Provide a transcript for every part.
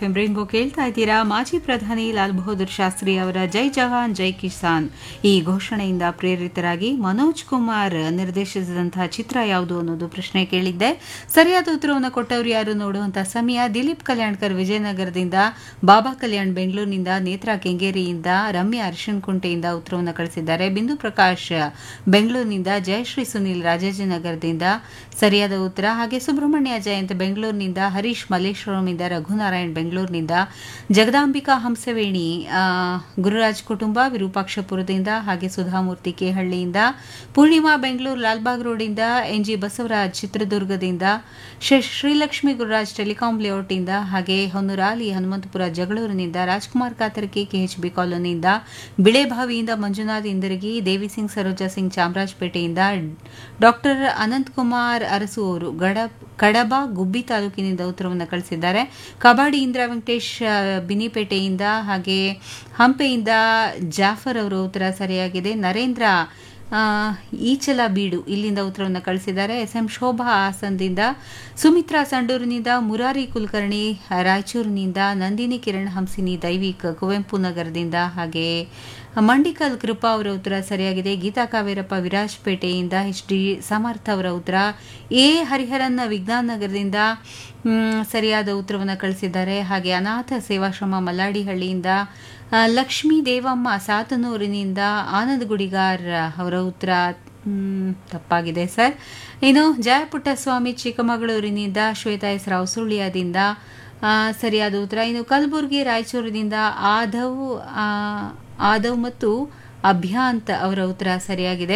F M rainbow ಕೇಳ್ತಾ ಇದ್ದೀರಾ ಮಾಜಿ ಪ್ರಧಾನಿ ಲಾಲ್ ಬಹದ್ದೂರ್ ಶಾಸ್ತ್ರಿ ಅವರ ಜೈ ಜವಾನ್ ಜೈ ಕಿಸಾನ್ ಈ ಘೋಷಣೆಯಿಂದ ಪ್ರೇರಿತರಾಗಿ ಮನೋಜ್ ಕುಮಾರ್ ನಿರ್ದೇಶಿಸಿದಂತಹ ಚಿತ್ರ ಯಾವುದು ಅನ್ನೋದು ಪ್ರಶ್ನೆ ಕೇಳಿದ್ದೆ ಸರಿಯಾದ ಉತ್ತರವನ್ನು ಕೊಟ್ಟವರು ಯಾರು ನೋಡುವಂತಹ ಸಮಯ ದಿಲೀಪ್ ಕಲ್ಯಾಣ್ಕರ್ ವಿಜಯನಗರದಿಂದ ಬಾಬಾ ಕಲ್ಯಾಣ್ ಬೆಂಗಳೂರಿನಿಂದ ನೇತ್ರಾ ಕೆಂಗೇರಿಯಿಂದ ರಮ್ಯಾ ಅರಿಶಿನ್ಕುಂಟೆಯಿಂದ ಉತ್ತರವನ್ನು ಕಳಿಸಿದ್ದಾರೆ ಬಿಂದು ಪ್ರಕಾಶ್ ಬೆಂಗಳೂರಿನಿಂದ ಜಯಶ್ರೀ ಸುನಿಲ್ ರಾಜಾಜಿನಗರದಿಂದ ಸರಿಯಾದ ಉತ್ತರ ಹಾಗೆ ಸುಬ್ರಹ್ಮಣ್ಯ ಜಯಂತ್ ಬೆಂಗಳೂರಿನಿಂದ ಹರೀಶ್ ಮಲ್ಲೇಶ್ವರಂನಿಂದ ರಘುನಾರಾಯಣ್ ಬೆಂಗಳೂರಿನಿಂದ ಜಗದಾಂಬಿಕಾ ಹಂಸವೇಣಿ ಆ, ಗುರುರಾಜ್ ಕುಟುಂಬ ವಿರೂಪಾಕ್ಷಪುರದಿಂದ ಹಾಗೆ ಸುಧಾಮೂರ್ತಿ ಕೇಹಳ್ಳಿಯಿಂದ ಪೂರ್ಣಿಮಾ ಬೆಂಗಳೂರು ಲಾಲ್ಬಾಗ್ ರೋಡಿಂದ ಎನ್ ಜಿ ಬಸವರಾಜ್ ಚಿತ್ರದುರ್ಗದಿಂದ ಶ್ರೀ- ಶ್ರೀಲಕ್ಷ್ಮಿ ಗುರುರಾಜ್ ಟೆಲಿಕಾಂ ಲೇಔಟ್ನಿಂದ ಹಾಗೆ ಹೊನ್ನೂರಾಲಿ ಹನುಮಂತಪುರ ಜಗಳೂರಿನಿಂದ ರಾಜ್ಕುಮಾರ್ ಕಾತರ್ಕಿ ಕೆಎಚ್ಬಿ ಕಾಲೋನಿಯಿಂದ ಬಿಳೆಬಾವಿಯಿಂದ ಮಂಜುನಾಥ್ ಇಂದರಗಿ ದೇವಿಸಿಂಗ್ ಸರೋಜಾ ಸಿಂಗ್ ಚಾಮರಾಜಪೇಟೆಯಿಂದ ಡಾಕ್ಟರ್ ಅನಂತಕುಮಾರ್ ಅರಸು ಅವರು ಗಡ ಕಡಬ ಗುಬ್ಬಿ ತಾಲೂಕಿನಿಂದ ಉತ್ತರವನ್ನು ಕಳಿಸಿದ್ದಾರೆ ಕಬಾಡಿ ಇಂದಿರಾ ವೆಂಕಟೇಶ್ ಆ, ಬಿನಿಪೇಟೆಯಿಂದ ಹಾಗೆ ಹಂಪೆಯಿಂದ ಜಾಫರ್ ಅವರ ಉತ್ತರ ಸರಿಯಾಗಿದೆ ನರೇಂದ್ರ ಆ, ಈಚಲ ಬೀಡು ಇಲ್ಲಿಂದ ಉತ್ತರವನ್ನು ಕಳಿಸಿದ್ದಾರೆ ಎಸ್ ಎಂ ಶೋಭಾ ಹಾಸನದಿಂದ ಸುಮಿತ್ರಾ ಸಂಡೂರಿನಿಂದ ಮುರಾರಿ ಕುಲಕರ್ಣಿ ರಾಯಚೂರಿನಿಂದ ನಂದಿನಿ ಕಿರಣ್ ಹಂಸಿನಿ ದೈವಿಕ್ ಕುವೆಂಪು ನಗರದಿಂದ ಹಾಗೆ ಮಂಡಿಕಲ್ ಕೃಪಾ ಅವರ ಉತ್ತರ ಸರಿಯಾಗಿದೆ ಗೀತಾ ಕಾವೇರಪ್ಪ ವಿರಾಜಪೇಟೆಯಿಂದ ಎಚ್ ಡಿ ಸಮರ್ಥ ಅವರ ಉತ್ತರ ಎ ಹರಿಹರನ್ ವಿಜ್ಞಾನ ನಗರದಿಂದ ಮ್, ಸರಿಯಾದ ಉತ್ತರವನ್ನು ಕಳಿಸಿದ್ದಾರೆ ಹಾಗೆ ಅನಾಥ ಸೇವಾಶ್ರಮ ಮಲ್ಲಾಡಿಹಳ್ಳಿಯಿಂದ ಆ, ಲಕ್ಷ್ಮೀ ದೇವಮ್ಮ ಸಾತನೂರಿನಿಂದ ಆನಂದ್ ಗುಡಿಗಾರ್ ಅವರ ಉತ್ತರ ಮ್, ತಪ್ಪಾಗಿದೆ ಸರ್ ಇನ್ನು ಜಯಪುಟ್ಟಸ್ವಾಮಿ ಚಿಕ್ಕಮಗಳೂರಿನಿಂದ ಶ್ವೇತಾ ಎಸ್ ರಾವ್ ಸುಳ್ಯದಿಂದ ಆ, ಸರಿಯಾದ ಉತ್ತರ ಇನ್ನು ಕಲಬುರಗಿ ರಾಯಚೂರಿನಿಂದ ಆಧವ್ ಆ, ಆದವ್ ಮತ್ತು ಅಭ್ಯಾಂತ್ ಅವರ ಉತ್ತರ ಸರಿಯಾಗಿದೆ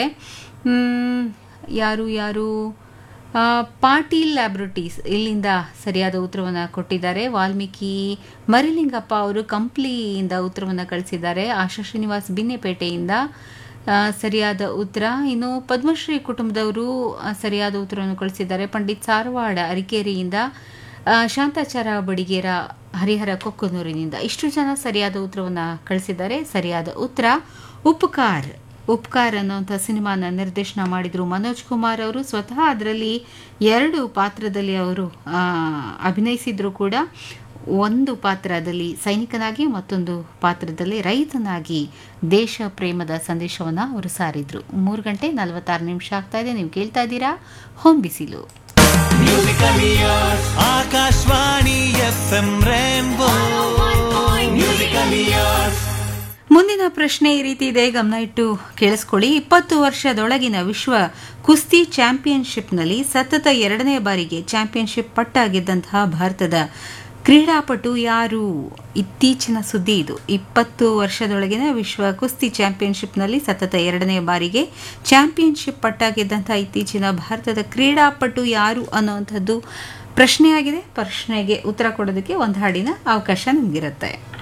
ಮ್, ಯಾರು ಯಾರು ಆ, ಪಾಟೀಲ್ ಲ್ಯಾಬ್ರಟೀಸ್ ಇಲ್ಲಿಂದ ಸರಿಯಾದ ಉತ್ತರವನ್ನು ಕೊಟ್ಟಿದ್ದಾರೆ ವಾಲ್ಮೀಕಿ ಮರಿಲಿಂಗಪ್ಪ ಅವರು ಕಂಪ್ಲಿಯಿಂದ ಉತ್ತರವನ್ನು ಕಳಿಸಿದ್ದಾರೆ ಆಶಾ ಶ್ರೀನಿವಾಸ್ ಬಿನ್ನೆಪೇಟೆಯಿಂದ ಆ, ಸರಿಯಾದ ಉತ್ತರ ಇನ್ನು ಪದ್ಮಶ್ರೀ ಕುಟುಂಬದವರು ಆ, ಸರಿಯಾದ ಉತ್ತರವನ್ನು ಕಳಿಸಿದ್ದಾರೆ ಪಂಡಿತ್ ಸಾರವಾಡ ಅರಿಕೇರಿಯಿಂದ ಆ, ಶಾಂತಾಚಾರ ಬಡಿಗೇರ ಹರಿಹರ ಕೊಕ್ಕನೂರಿನಿಂದ ಇಷ್ಟು ಜನ ಸರಿಯಾದ ಉತ್ತರವನ್ನು ಕಳಿಸಿದ್ದಾರೆ ಸರಿಯಾದ ಉತ್ತರ ಉಪಕಾರ್ ಉಪಕಾರ್ ಅನ್ನುವಂಥ ಸಿನಿಮಾನ ನಿರ್ದೇಶನ ಮಾಡಿದರು ಮನೋಜ್ ಕುಮಾರ್ ಅವರು ಸ್ವತಃ ಅದರಲ್ಲಿ ಎರಡು ಪಾತ್ರದಲ್ಲಿ ಅವರು ಆ, ಅಭಿನಯಿಸಿದ್ರು ಕೂಡ ಒಂದು ಪಾತ್ರದಲ್ಲಿ ಸೈನಿಕನಾಗಿ ಮತ್ತೊಂದು ಪಾತ್ರದಲ್ಲಿ ರೈತನಾಗಿ ದೇಶ ಪ್ರೇಮದ ಸಂದೇಶವನ್ನು ಅವರು ಸಾರಿದ್ರು ಮೂರು ಗಂಟೆ ನಲವತ್ತಾರು ನಿಮಿಷ ಆಗ್ತಾ ಇದೆ ನೀವು ಕೇಳ್ತಾ ಇದ್ದೀರಾ ಹೋಮ್ ಬಿಸಿಲು Akashvani F M rainbow musical years ಮುಂದಿನ ಪ್ರಶ್ನೆ ಈ ರೀತಿ ಇದೆ ಗಮನ ಇಟ್ಟು ಕೇಳಿಸ್ಕೊಳ್ಳಿ ಇಪ್ಪತ್ತು ವರ್ಷದೊಳಗಿನ ವಿಶ್ವ ಕುಸ್ತಿ ಚಾಂಪಿಯನ್ಶಿಪ್ನಲ್ಲಿ ಸತತ ಎರಡನೇ ಬಾರಿಗೆ ಚಾಂಪಿಯನ್ಶಿಪ್ ಪಟ್ಟ ಗೆದ್ದಂತಹ ಭಾರತದ ಕ್ರೀಡಾಪಟು ಯಾರು ಇತ್ತೀಚಿನ ಸುದ್ದಿ ಇದು ಇಪ್ಪತ್ತು ವರ್ಷದೊಳಗಿನ ವಿಶ್ವ ಕುಸ್ತಿ ಚಾಂಪಿಯನ್ಶಿಪ್ನಲ್ಲಿ ಸತತ ಎರಡನೇ ಬಾರಿಗೆ ಚಾಂಪಿಯನ್ಶಿಪ್ ಪಟ್ಟ ಗೆದ್ದಂತಹ ಇತ್ತೀಚಿನ ಭಾರತದ ಕ್ರೀಡಾಪಟು ಯಾರು ಅನ್ನುವಂಥದ್ದು ಪ್ರಶ್ನೆಯಾಗಿದೆ ಪ್ರಶ್ನೆಗೆ ಉತ್ತರ ಕೊಡೋದಕ್ಕೆ ಒಂದು ಹಾಡಿನ ಅವಕಾಶ ನಿಮಗಿರುತ್ತೆ